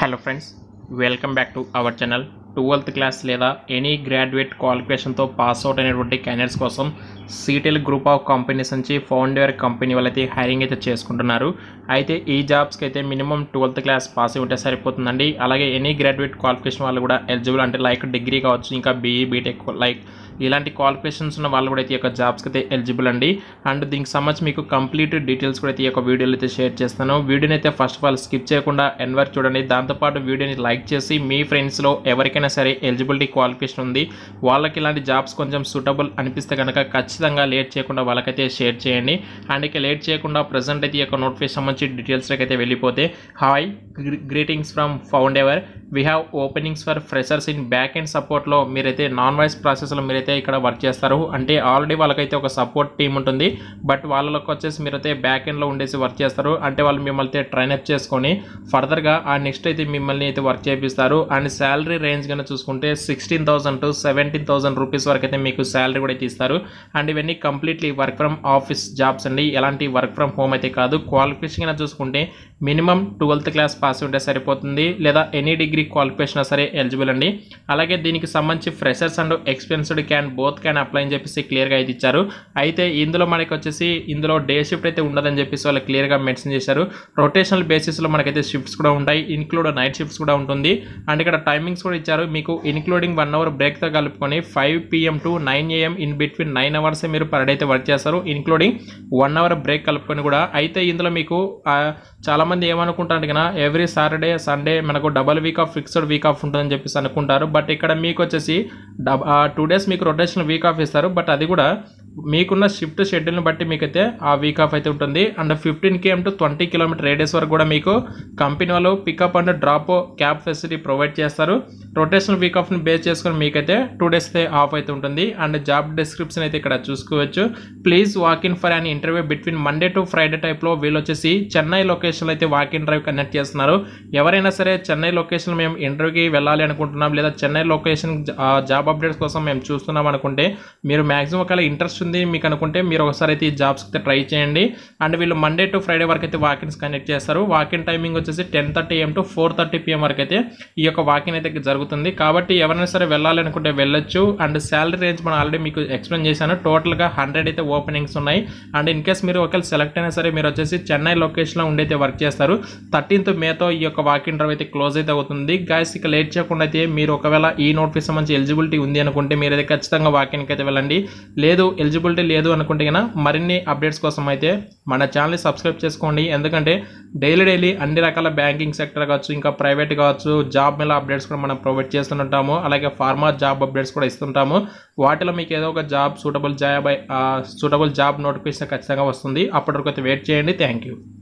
hello friends welcome back to our channel twelfth class లేదా any graduate క్వాలిఫికేషన్తో pass out అయినటువంటి candidates కోసం Sitel group of companies నుంచి founder company వాళ్ళైతే hiring అయితే చేసుకుంటున్నారు అయితే ఈ జాబ్స్కి అయితే మినిమం ట్వెల్త్ క్లాస్ పాస్ అయి ఉంటే సరిపోతుందండి అలాగే ఎనీ గ్రాడ్యుయేట్ క్వాలిఫికేషన్ వాళ్ళు కూడా ఎలిజిబుల్ అంటే లైక్ డిగ్రీ కావచ్చు ఇంకా బీఈ బీటెక్ లైక్ ఇలాంటి క్వాలిఫికేషన్స్ ఉన్న వాళ్ళు కూడా అయితే ఈ యొక్క జాబ్స్కి అయితే ఎలిజిబుల్ అండి అండ్ దీనికి సంబంధించి మీకు కంప్లీట్ డీటెయిల్స్ కూడా అయితే ఈ యొక్క వీడియోలో అయితే షేర్ చేస్తాను వీడియోని అయితే ఫస్ట్ ఆఫ్ ఆల్ స్కిప్ చేయకుండా ఎన్ వరకు చూడండి దాంతోపాటు వీడియోని లైక్ చేసి మీ ఫ్రెండ్స్లో ఎవరికైనా సరే ఎలిజిబిలిటీ క్వాలిఫికేషన్ ఉంది వాళ్ళకి ఇలాంటి జాబ్స్ కొంచెం సూటబుల్ అనిపిస్తే కనుక ఖచ్చితంగా లేట్ చేయకుండా వాళ్ళకైతే షేర్ చేయండి అండ్ ఇక లేట్ చేయకుండా ప్రజెంట్ అయితే ఈ యొక్క నోటిఫికేషన్ సంబంధించి డీటెయిల్స్లోకి అయితే వెళ్ళిపోతే hi greetings from Foundever we have openings for freshers in backend సపోర్ట్లో మీరైతే నాన్ వాయిస్ ప్రాసెస్లో మీరైతే ఇక్కడ వర్క్ చేస్తారు అంటే ఆల్రెడీ వాళ్ళకైతే ఒక సపోర్ట్ టీం ఉంటుంది బట్ వాళ్ళకి వచ్చేసి మీరైతే బ్యాక్ ఎండ్లో ఉండేసి వర్క్ చేస్తారు అంటే వాళ్ళు మిమ్మల్ని అయితే ట్రైన్ అప్ చేసుకొని ఫర్దర్గా ఆ నెక్స్ట్ అయితే మిమ్మల్ని అయితే వర్క్ చేపిస్తారు అండ్ శాలరీ రేంజ్ కనుక చూసుకుంటే sixteen thousand to seventeen thousand rupees వరకు అయితే మీకు శాలరీ కూడా అయితే ఇస్తారు అండ్ ఇవన్నీ completely work from office jobs అండి ఎలాంటి వర్క్ ఫ్రమ్ హోమ్ అయితే కాదు క్వాలిఫికేషన్ కనుక చూసుకుంటే మినిమం ట్వెల్త్ క్లాస్ పాస్ ఉంటే సరిపోతుంది లేదా ఎనీ డిగ్రీ క్వాలిఫికేషన్ సరే ఎలిజిబుల్ అండి అలాగే దీనికి సంబంధించి freshers and experienced can both can apply అని చెప్పేసి క్లియర్గా అయితే ఇచ్చారు అయితే ఇందులో మనకి వచ్చేసి ఇందులో డే షిఫ్ట్ అయితే ఉండదని చెప్పేసి వాళ్ళు క్లియర్గా మెన్షన్ చేశారు రొటేషనల్ బేసిస్లో మనకైతే షిఫ్ట్స్ కూడా ఉంటాయి ఇన్క్లూడ్ నైట్ షిఫ్ట్స్ కూడా ఉంటుంది అండ్ ఇక్కడ టైమింగ్స్ కూడా ఇచ్చారు మీకు ఇన్క్లూడింగ్ వన్ అవర్ బ్రేక్తో కలుపుకొని five PM to nine AM in between nine hours మీరు పర్ డే అయితే వర్క్ చేస్తారు ఇన్క్లూడింగ్ వన్ అవర్ బ్రేక్ కలుపుకొని కూడా అయితే ఇందులో మీకు ఆ, చాలామంది ఏమనుకుంటారు కదా ఎవ్రీ సాటర్డే సండే మనకు double week off fixed week off ఉంటుందని చెప్పేసి అనుకుంటారు బట్ ఇక్కడ మీకు వచ్చేసి డబ్ టూ డేస్ మీకు రొటేషనల్ వీక్ ఆఫ్ ఇస్తారు బట్ అది కూడా మీకున్న షిఫ్ట్ షెడ్యూల్ని బట్టి మీకైతే ఆ వీక్ ఆఫ్ అయితే ఉంటుంది and fifteen KM to twenty kilometer radius వరకు కూడా మీకు కంపెనీ వాళ్ళు pickup and drop cab facility provide చేస్తారు రొటేషనల్ వీక్ ఆఫ్ని బేస్ చేసుకొని మీకైతే టూ డేస్ అయితే ఆఫ్ అయితే ఉంటుంది అండ్ జాబ్ డిస్క్రిప్షన్ అయితే ఇక్కడ చూసుకోవచ్చు please walk in for an interview between Monday to Friday టైప్లో వీళ్ళు వచ్చేసి చెన్నై లొకేషన్లో అయితే వాక్ ఇన్ డ్రైవ్ కనెక్ట్ చేస్తున్నారు ఎవరైనా సరే చెన్నై లొకేషన్ మేము ఇంటర్వ్యూకి వెళ్ళాలి అనుకుంటున్నాం లేదా చెన్నై లొకేషన్ జాబ్ అప్డేట్స్ కోసం మేము చూస్తున్నాం అనుకుంటే మీరు మాక్సిమం ఒకవేళ ఇంట్రెస్ట్ ఉంది మీకు అనుకుంటే మీరు ఒకసారి అయితే ఈ జాబ్స్ అయితే ట్రై చేయండి అండ్ వీళ్ళు మండే టు ఫ్రైడే వరకు అయితే వాకిన్స్ కనెక్ట్ చేస్తారు వాకిన్ టైమింగ్ వచ్చేసి ten thirty AM to four thirty PM వరకు అయితే ఈ యొక్క వాకిన్ అయితే జరుగుతుంది కాబట్టి ఎవరైనా సరే వెళ్ళాలి అనుకుంటే వెళ్ళొచ్చు అండ్ శాలరీ రేంజ్ మనం ఆల్రెడీ మీకు ఎక్స్ప్లెయిన్ చేశాను టోటల్గా హండ్రెడ్ అయితే ఓపెనింగ్స్ ఉన్నాయి అండ్ ఇన్ కేస్ మీరు ఒకవేళ సెలెక్ట్ అయినా సరే మీరు వచ్చేసి చెన్నై లొకేషన్లో ఉండి అయితే వర్క్ చేస్తారు థర్టీన్త్ మేతో ఈ యొక్క వాకిన్ డ్రైవ్ అయితే క్లోజ్ అయితే అవుతుంది గాయస్ ఇక లేట్ చేయకుండా అయితే మీరు ఒకవేళ ఈ నోటిఫికేషన్ మంచి ఎలిజిబిలిటీ ఉంది అనుకుంటే మీరు అయితే ఖచ్చితంగా వాకిన్కి అయితే వెళ్ళండి లేదు ఎలిజిబిలిటీ లేదు అనుకుంటే కనుక మరిన్ని అప్డేట్స్ కోసం అయితే మన ఛానల్ని సబ్స్క్రైబ్ చేసుకోండి ఎందుకంటే డైలీ డైలీ అన్ని రకాల బ్యాంకింగ్ సెక్టర్ కావచ్చు ఇంకా ప్రైవేట్ కావచ్చు జాబ్ మీద అప్డేట్స్ కూడా మనం ప్రొవైడ్ చేస్తుంటాము అలాగే ఫార్మా జాబ్ అప్డేట్స్ కూడా ఇస్తుంటాము వాటిలో మీకు ఏదో ఒక job suitable job suitable job notification ఖచ్చితంగా వస్తుంది అప్పటి వరకు అయితే వెయిట్ చేయండి థ్యాంక్ యూ